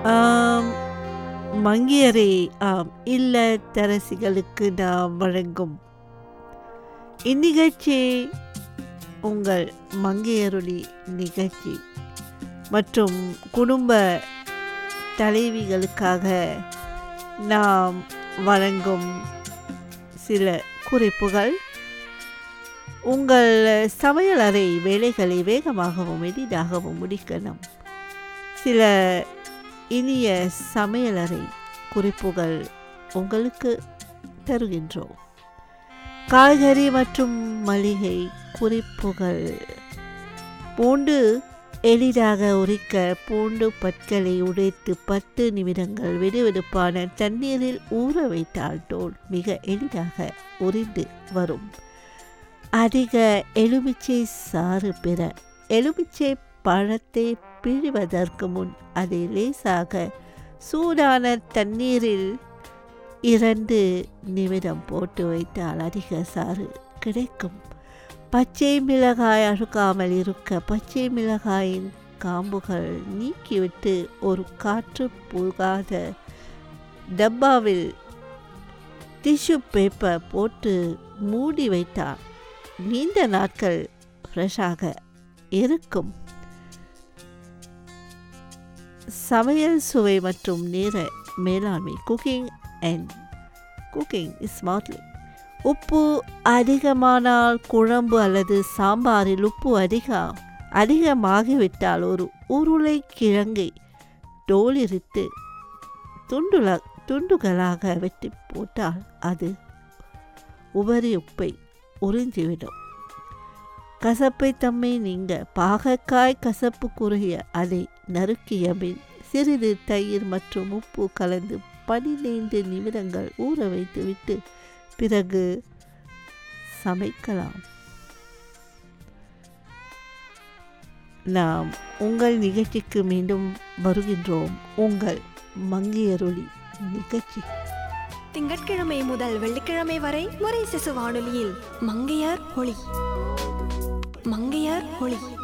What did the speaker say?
ஆம், மங்கையரே ஆம் இல்லத்தரசிகளுக்கு நாம் வழங்கும் இந்நிகழ்ச்சி உங்கள் மங்கையருளி நிகழ்ச்சி மற்றும் குடும்ப தலைவிகளுக்காக நாம் வழங்கும் சில குறிப்புகள் உங்கள் சமையலறை வேலைகளை வேகமாகவும் எளிதாகவும் முடிக்கணும் சில இனிய சமையலறை குறிப்புகள் உங்களுக்கு தருகின்றோம் காய்கறி மற்றும் மளிகை குறிப்புகள் பூண்டு எளிதாக உரிக்க பூண்டு பற்களை உடைத்து பத்து நிமிடங்கள் வெதுவெதுப்பான தண்ணீரில் ஊற வைத்தால் தோல் மிக எளிதாக உரிந்து வரும் அதிக எலுமிச்சை சாறு பெற எலுமிச்சை பழத்தை பிழிவதற்கு முன் அதை லேசாக சூடான தண்ணீரில் இரண்டு நிமிடம் போட்டு வைத்தால் அதிக சாறு கிடைக்கும் பச்சை மிளகாய் அழுக்காமல் இருக்க பச்சை மிளகாயின் காம்புகள் நீக்கிவிட்டு ஒரு காற்று புகாத டப்பாவில் டிஷ்யூ பேப்பர் போட்டு மூடி வைத்தால் நீண்ட நாட்கள் ஃப்ரெஷ்ஷாக இருக்கும் சமையல் சுவை மற்றும் நேர மேலாண்மை குக்கிங் அண்ட் குக்கிங் ஸ்மார்ட்லி உப்பு அதிகமானால் குழம்பு அல்லது சாம்பாரில் உப்பு அதிகம் அதிகமாகிவிட்டால் ஒரு உருளை கிழங்கை தோலிரித்து துண்டுல துண்டுகளாக வெட்டி போட்டால் அது உபரி உப்பை உறிஞ்சிவிடும் கசப்பை தம்மை நீங்க பாகக்காய் கசப்பு குறுகிய அதை நறுக்கிய பின் சிறிது தயிர் மற்றும் உப்பு கலந்து பதினைந்து நிமிடங்கள் ஊற வைத்துவிட்டு பிறகு சமைக்கலாம் நாம் உங்கள் நிகழ்ச்சிக்கு மீண்டும் வருகின்றோம் உங்கள் மங்கையருளி நிகழ்ச்சி திங்கட்கிழமை முதல் வெள்ளிக்கிழமை வரை முறை சிசு வானொலியில் மங்கையார் ஒளி மங்கையார் ஒளி